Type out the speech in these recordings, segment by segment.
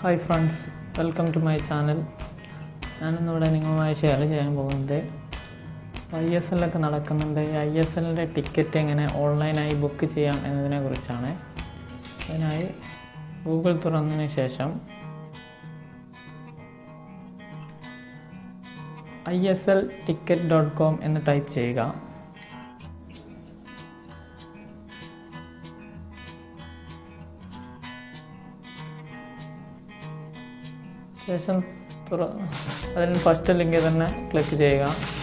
hi friends welcome to my channel ഞാനിന്നിവിടെ നിങ്ങളുമായി share ചെയ്യാൻ പോകുന്നത് ഐ എസ് എല്ലൊക്കെ നടക്കുന്നുണ്ട് ഐ എസ് എല്ലിൻ്റെ ടിക്കറ്റ് എങ്ങനെ ഓൺലൈനായി ബുക്ക് ചെയ്യാം എന്നതിനെ കുറിച്ചാണ് അതിനായി ഗൂഗിൾ തുറന്നതിന് ശേഷം I S L ticket dot com എന്ന് ടൈപ്പ് ചെയ്യുക ശേഷം തുറ അതിന് ഫസ്റ്റ് ലിങ്കിൽ തന്നെ ക്ലിക്ക് ചെയ്യുക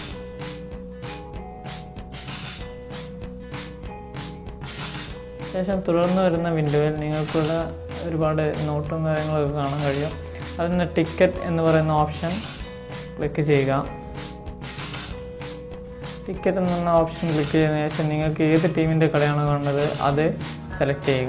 ശേഷം തുടർന്ന് വരുന്ന വിൻഡോയിൽ നിങ്ങൾക്കുള്ള ഒരുപാട് നോട്ടും കാര്യങ്ങളൊക്കെ കാണാൻ കഴിയും അതിൽ നിന്ന് ടിക്കറ്റ് എന്ന് പറയുന്ന ഓപ്ഷൻ ക്ലിക്ക് ചെയ്യുക ടിക്കറ്റ് എന്ന ഓപ്ഷൻ ക്ലിക്ക് ചെയ്തതിനു ശേഷം നിങ്ങൾക്ക് ഏത് ടീമിൻ്റെ കളിയാണോ കാണുന്നത് അത് സെലക്ട് ചെയ്യുക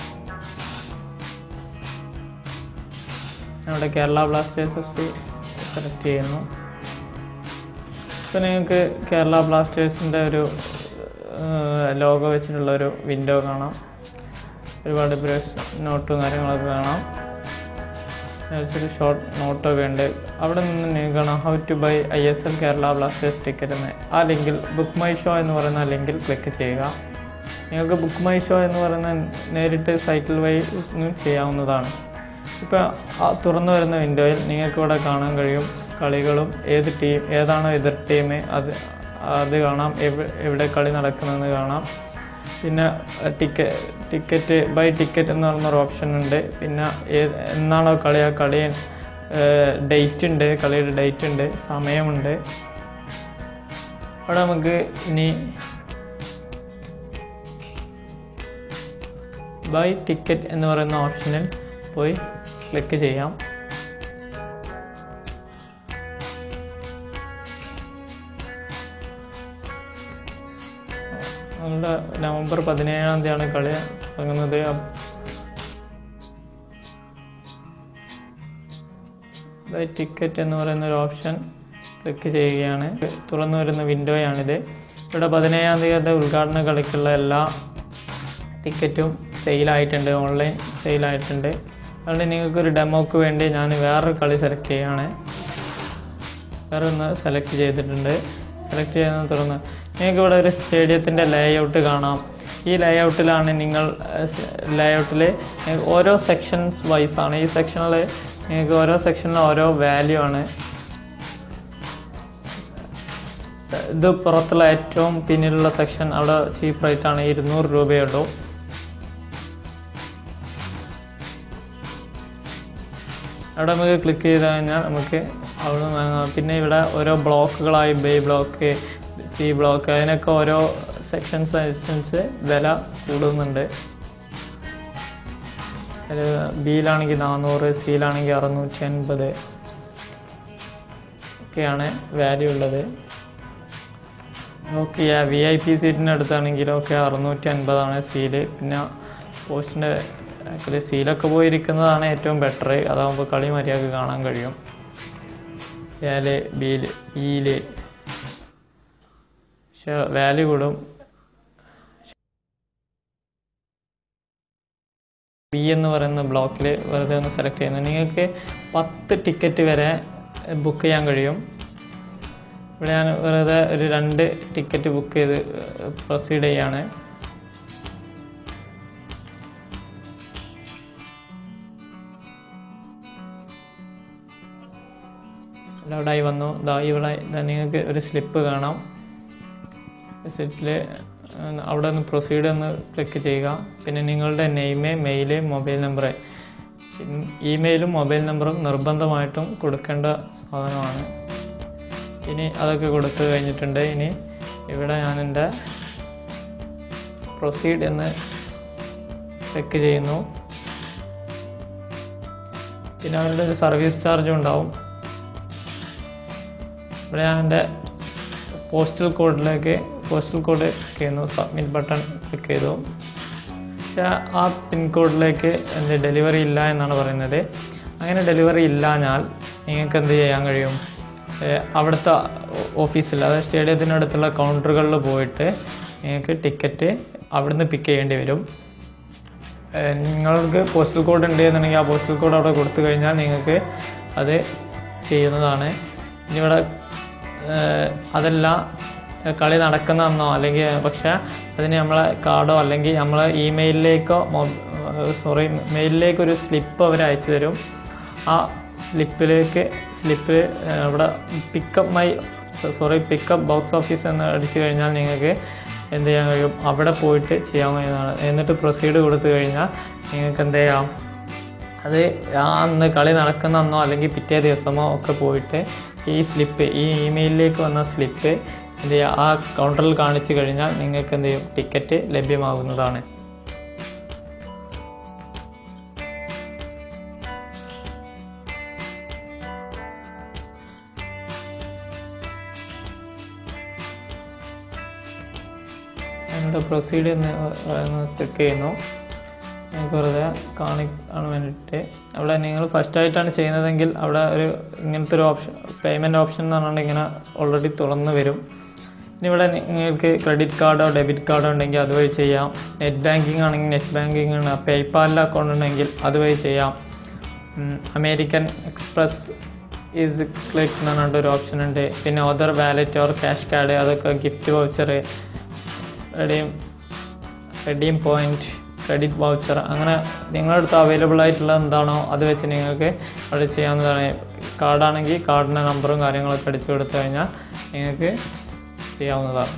ഇവിടെ Kerala Blasters F C select ചെയ്യുന്നു ഇപ്പോൾ നിങ്ങൾക്ക് കേരള ബ്ലാസ്റ്റേഴ്സിൻ്റെ ഒരു ലോഗോ വെച്ചിട്ടുള്ള ഒരു വിൻഡോ കാണാം ഒരുപാട് ബ്രഷ് നോട്ടും കാര്യങ്ങളൊക്കെ കാണാം ഒരു ഷോർട്ട് നോട്ടൊക്കെ ഉണ്ട് അവിടെ നിന്ന് നിങ്ങൾക്ക് കാണാം how to buy I S L Kerala Blasters ticket എന്ന് ആ ലിങ്കിൽ ബുക്ക് മൈ ഷോ എന്ന് പറയുന്ന ലിങ്കിൽ ക്ലിക്ക് ചെയ്യുക നിങ്ങൾക്ക് ബുക്ക് മൈ ഷോ എന്ന് പറയുന്ന നേരിട്ട് സൈറ്റിൽ വഴി ചെയ്യാവുന്നതാണ് ഇപ്പോൾ ആ തുറന്നു വരുന്ന വിൻഡോയിൽ നിങ്ങൾക്ക് ഇവിടെ കാണാൻ കഴിയും കളികളും ഏത് ടീം ഏതാണോ എതിർ ടീം അത് അത് കാണാം എവ് എവിടെ കളി നടക്കുന്നതെന്ന് കാണാം പിന്നെ ടിക്കറ്റ് ടിക്കറ്റ് ബൈ ടിക്കറ്റ് എന്ന് പറഞ്ഞൊരു ഓപ്ഷൻ ഉണ്ട് പിന്നെ ഏത് എന്നാണോ കളി ആ കളി ഡേറ്റ് ഉണ്ട് കളിയുടെ ഡേറ്റ് ഉണ്ട് സമയമുണ്ട് അവിടെ നമുക്ക് ഇനി ബൈ ടിക്കറ്റ് എന്ന് പറയുന്ന ഓപ്ഷനിൽ പോയി ക്ലിക്ക് ചെയ്യാം നമ്മളുടെ നവംബർ പതിനേഴാം തീയതിയാണ് കളി തുടങ്ങുന്നത് ബൈ ടിക്കറ്റ് എന്ന് പറയുന്ന ഒരു ഓപ്ഷൻ ക്ലിക്ക് ചെയ്യുകയാണ് തുറന്നു വരുന്ന വിൻഡോയാണിത് ഇവിടെ പതിനേഴാം തീയതി ഉദ്ഘാടന കളിക്കുള്ള എല്ലാ ടിക്കറ്റും സെയിലായിട്ടുണ്ട് ഓൺലൈൻ സെയിലായിട്ടുണ്ട് അതുകൊണ്ട് നിങ്ങൾക്കൊരു ഡെമോക്ക് വേണ്ടി ഞാൻ വേറൊരു കളി സെലക്ട് ചെയ്യുകയാണ് വേറെ ഒന്ന് സെലക്ട് ചെയ്തിട്ടുണ്ട് സെലക്ട് ചെയ്യുന്നത് തുറന്ന് നിങ്ങൾക്ക് ഇവിടെ ഒരു സ്റ്റേഡിയത്തിൻ്റെ ലേഔട്ട് കാണാം ഈ ലേഔട്ടിലാണ് നിങ്ങൾ ലേഔട്ടിൽ ഓരോ സെക്ഷൻസ് വൈസ് ആണ് ഈ സെക്ഷനിൽ നിങ്ങൾക്ക് ഓരോ സെക്ഷനിലും ഓരോ വാല്യൂ ആണ് ഇത് പുറത്തുള്ള ഏറ്റവും പിന്നിലുള്ള സെക്ഷൻ അവിടെ ചീപ്പ് റേറ്റ് ആണ് ഇരുന്നൂറ് രൂപയുള്ളൂ അവിടെ നമുക്ക് ക്ലിക്ക് ചെയ്ത് കഴിഞ്ഞാൽ നമുക്ക് അവിടെ വാങ്ങാം പിന്നെ ഇവിടെ ഓരോ ബ്ലോക്കുകളായി ബേ ബ്ലോക്ക് സി ബ്ലോക്ക് അതിനൊക്കെ ഓരോ സെക്ഷൻസ് അനുസരിച്ച് വില കൂടുന്നുണ്ട് അതിൽ ബിയിലാണെങ്കിൽ നാനൂറ് സിയിലാണെങ്കിൽ അറുന്നൂറ്റി അൻപത് ഒക്കെയാണ് വാല്യൂ ഉള്ളത് ഓക്കെ വി ഐ പി സീറ്റിൻ്റെ അടുത്താണെങ്കിലൊക്കെ അറുന്നൂറ്റി അൻപതാണ് സീല് പിന്നെ പോസ്റ്റിൻ്റെ ആക്ച്വലി സീലൊക്കെ പോയിരിക്കുന്നതാണ് ഏറ്റവും ബെറ്റർ അതാകുമ്പോൾ കളി മര്യാദക്ക് കാണാൻ കഴിയും ഏല് ബിയില് ഇയില് പക്ഷെ വാല്യൂ കൂടും ബി എന്ന് പറയുന്ന ബ്ലോക്കിൽ വെറുതെ ഒന്ന് സെലക്ട് ചെയ്യുന്നു നിങ്ങൾക്ക് പത്ത് ടിക്കറ്റ് വരെ ബുക്ക് ചെയ്യാൻ കഴിയും ഇവിടെ ഞാൻ വെറുതെ ഒരു രണ്ട് ടിക്കറ്റ് ബുക്ക് ചെയ്ത് പ്രൊസീഡ് ചെയ്യാണ് ലൗഡായി വന്നു ഇതാ ഇവിടെ നിങ്ങൾക്ക് ഒരു സ്ലിപ്പ് കാണാം സ്ലിപ്പിൽ അവിടെ നിന്ന് പ്രൊസീഡ് എന്ന് ക്ലിക്ക് ചെയ്യുക പിന്നെ നിങ്ങളുടെ നെയിമ് മെയില് മൊബൈൽ നമ്പർ ഇമെയിലും മൊബൈൽ നമ്പറും നിർബന്ധമായിട്ടും കൊടുക്കേണ്ട സാധനമാണ് ഇനി അതൊക്കെ കൊടുത്തു കഴിഞ്ഞിട്ടുണ്ട് ഇനി ഇവിടെ ഞാൻ എൻ്റെ പ്രൊസീഡ് എന്ന് ക്ലിക്ക് ചെയ്യുന്നു പിന്നെ അവരുടെ ഒരു സർവീസ് ചാർജും ഉണ്ടാവും ഇവിടെ ഞാൻ എൻ്റെ പോസ്റ്റൽ കോഡിലേക്ക് പോസ്റ്റൽ കോഡ് ക്ലിക്ക് ചെയ്യുന്നു സബ്മിറ്റ് ബട്ടൺ ക്ലിക്ക് ചെയ്തു പക്ഷേ ആ പിൻകോഡിലേക്ക് എൻ്റെ ഡെലിവറി ഇല്ല എന്നാണ് പറയുന്നത് അങ്ങനെ ഡെലിവറി ഇല്ലാഞ്ഞാൽ നിങ്ങൾക്ക് എന്ത് ചെയ്യാൻ കഴിയും അവിടുത്തെ ഓഫീസിൽ അതായത് സ്റ്റേഡിയത്തിനടുത്തുള്ള കൗണ്ടറുകളിൽ പോയിട്ട് നിങ്ങൾക്ക് ടിക്കറ്റ് അവിടുന്ന് പിക്ക് ചെയ്യേണ്ടി വരും ഏഹ് നിങ്ങൾക്ക് പോസ്റ്റൽ കോഡ് ഉണ്ട് എന്നുണ്ടെങ്കിൽ ആ പോസ്റ്റൽ കോഡ് അവിടെ കൊടുത്തു കഴിഞ്ഞാൽ നിങ്ങൾക്ക് അത് ചെയ്യുന്നതാണ് ഇനി ഇവിടെ ഏഹ് അതല്ല ഏഹ് കളി നടക്കുന്നതെന്നോ അല്ലെങ്കിൽ പക്ഷേ അതിന് നമ്മളെ കാർഡോ അല്ലെങ്കിൽ നമ്മളെ ഇമെയിലിലേക്കോ സോറി മെയിലിലേക്ക് ഒരു സ്ലിപ്പ് അവർ അയച്ചു തരും ആ സ്ലിപ്പിലേക്ക് സ്ലിപ്പിൽ ഇവിടെ pickup my sorry pickup box office എന്ന് അടിച്ചു കഴിഞ്ഞാൽ നിങ്ങൾക്ക് എന്ത് ചെയ്യാൻ കഴിയും അവിടെ പോയിട്ട് ചെയ്യാൻ കഴിയുന്നതാണ് എന്നിട്ട് പ്രൊസീഡ് കൊടുത്തു കഴിഞ്ഞാൽ നിങ്ങൾക്ക് എന്ത് ചെയ്യാം അത് ആ അന്ന് കളി നടക്കുന്ന അന്നോ അല്ലെങ്കിൽ പിറ്റേ ദിവസമോ ഒക്കെ പോയിട്ട് ഈ സ്ലിപ്പ് ഈ ഇമെയിലിലേക്ക് വന്ന സ്ലിപ്പ് എന്ത് ചെയ്യുക ആ കൗണ്ടറിൽ കാണിച്ചു കഴിഞ്ഞാൽ നിങ്ങൾക്ക് എന്ത് ചെയ്യും ടിക്കറ്റ് ലഭ്യമാകുന്നതാണ് അതിനോട് പ്രൊസീഡ് എന്ന് ക്ലിക്ക് ചെയ്യുന്നു നിങ്ങൾക്ക് വെറുതെ കാണിക്കാൻ വേണ്ടിയിട്ട് അവിടെ നിങ്ങൾ ഫസ്റ്റ് ആയിട്ടാണ് ചെയ്യുന്നതെങ്കിൽ അവിടെ ഒരു ഇങ്ങനത്തെ ഒരു ഓപ്ഷൻ പേയ്മെൻറ്റ് ഓപ്ഷൻ എന്ന് പറഞ്ഞിട്ട് ഇങ്ങനെ ഓൾറെഡി തുറന്നു വരും ഇനി ഇവിടെ നിങ്ങൾക്ക് ക്രെഡിറ്റ് കാർഡോ ഡെബിറ്റ് കാർഡോ ഉണ്ടെങ്കിൽ അതുവഴി ചെയ്യാം നെറ്റ് ബാങ്കിങ് ആണെങ്കിൽ നെറ്റ് ബാങ്കിങ് ആണ് പേയ്പാലിൽ അക്കൗണ്ട് ഉണ്ടെങ്കിൽ അതുവഴി ചെയ്യാം ഉം, അമേരിക്കൻ എക്സ്പ്രസ് ഈസ് ക്ലിക്ക് എന്ന് പറഞ്ഞിട്ട് ഒരു ഓപ്ഷൻ ഉണ്ട് പിന്നെ other wallet or cash card അതൊക്കെ gift voucher redeem redeem point credit voucher അങ്ങനെ നിങ്ങളുടെ അടുത്ത് അവൈലബിൾ ആയിട്ടുള്ള എന്താണോ അത് വെച്ച് നിങ്ങൾക്ക് അവിടെ ചെയ്യാവുന്നതാണ് കാർഡാണെങ്കിൽ കാർഡിൻ്റെ നമ്പറും കാര്യങ്ങളൊക്കെ അടിച്ചു കൊടുത്തു കഴിഞ്ഞാൽ നിങ്ങൾക്ക് ചെയ്യാവുന്നതാണ്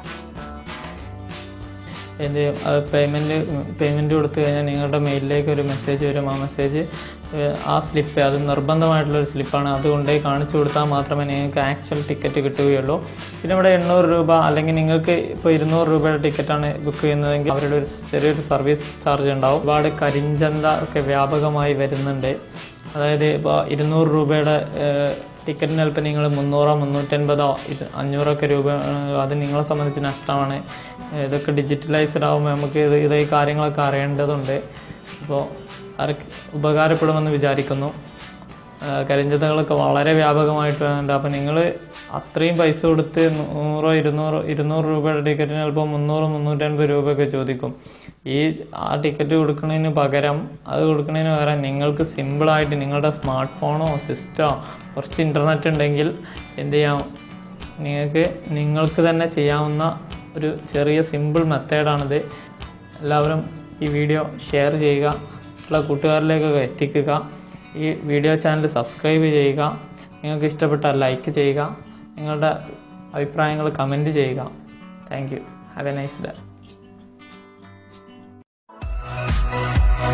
എന്ത് ചെയ്യും അത് പേയ്മെൻറ്റ് പേയ്മെൻറ്റ് കൊടുത്തു കഴിഞ്ഞാൽ നിങ്ങളുടെ മെയിലിലേക്ക് ഒരു മെസ്സേജ് വരും ആ മെസ്സേജ് ആ സ്ലിപ്പ് അത് നിർബന്ധമായിട്ടുള്ളൊരു സ്ലിപ്പാണ് അത് കൊണ്ടുപോയി കാണിച്ചു കൊടുത്താൽ മാത്രമേ നിങ്ങൾക്ക് ആക്ച്വൽ ടിക്കറ്റ് കിട്ടുകയുള്ളൂ പിന്നെ ഇവിടെ എണ്ണൂറ് രൂപ അല്ലെങ്കിൽ നിങ്ങൾക്ക് ഇപ്പോൾ ഇരുന്നൂറ് രൂപയുടെ ടിക്കറ്റാണ് ബുക്ക് ചെയ്യുന്നതെങ്കിൽ അവരുടെ ഒരു ചെറിയൊരു സർവീസ് ചാർജ് ഉണ്ടാവും ഒരുപാട് കരിഞ്ചന്ത ഒക്കെ വ്യാപകമായി വരുന്നുണ്ട് അതായത് ഇപ്പോൾ ഇരുന്നൂറ് രൂപയുടെ ടിക്കറ്റിന് ചിലപ്പോൾ നിങ്ങൾ മുന്നൂറോ മുന്നൂറ്റൻപതോ ഇത് അഞ്ഞൂറൊക്കെ രൂപ ഏഹ്, അത് നിങ്ങളെ സംബന്ധിച്ച് നഷ്ടമാണ് ഇതൊക്കെ ഡിജിറ്റലൈസ്ഡ് ആകുമ്പോൾ നമുക്ക് ഇത് ഇത് ഈ കാര്യങ്ങളൊക്കെ അറിയേണ്ടതുണ്ട് അപ്പോൾ ആർക്ക് ഉപകാരപ്പെടുമെന്ന് വിചാരിക്കുന്നു ആ, കരിഞ്ചന്തകളൊക്കെ വളരെ വ്യാപകമായിട്ട് വരുന്നുണ്ട് അപ്പോൾ നിങ്ങൾ അത്രയും പൈസ കൊടുത്ത് നൂറോ ഇരുന്നൂറോ ഇരുന്നൂറ് രൂപയുടെ ടിക്കറ്റിന് ചിലപ്പോൾ മുന്നൂറ് മുന്നൂറ്റൻപത് രൂപയൊക്കെ ചോദിക്കും ഈ ആ ടിക്കറ്റ് കൊടുക്കുന്നതിന് പകരം അത് കൊടുക്കുന്നതിന് പകരം നിങ്ങൾക്ക് സിമ്പിളായിട്ട് നിങ്ങളുടെ സ്മാർട്ട് ഫോണോ സിസ്റ്റമോ കുറച്ച് ഇൻ്റർനെറ്റ് ഉണ്ടെങ്കിൽ എന്ത് ചെയ്യാം നിങ്ങൾക്ക് നിങ്ങൾക്ക് തന്നെ ചെയ്യാവുന്ന ഒരു ചെറിയ സിമ്പിൾ മെത്തേഡാണിത് എല്ലാവരും ഈ വീഡിയോ ഷെയർ ചെയ്യുക മറ്റുള്ള കൂട്ടുകാരിലേക്കൊക്കെ എത്തിക്കുക ഈ വീഡിയോ ചാനൽ സബ്സ്ക്രൈബ് ചെയ്യുക നിങ്ങൾക്ക് ഇഷ്ടപ്പെട്ടാൽ ലൈക്ക് ചെയ്യുക നിങ്ങളുടെ അഭിപ്രായങ്ങൾ കമൻറ്റ് ചെയ്യുക thank you have a nice day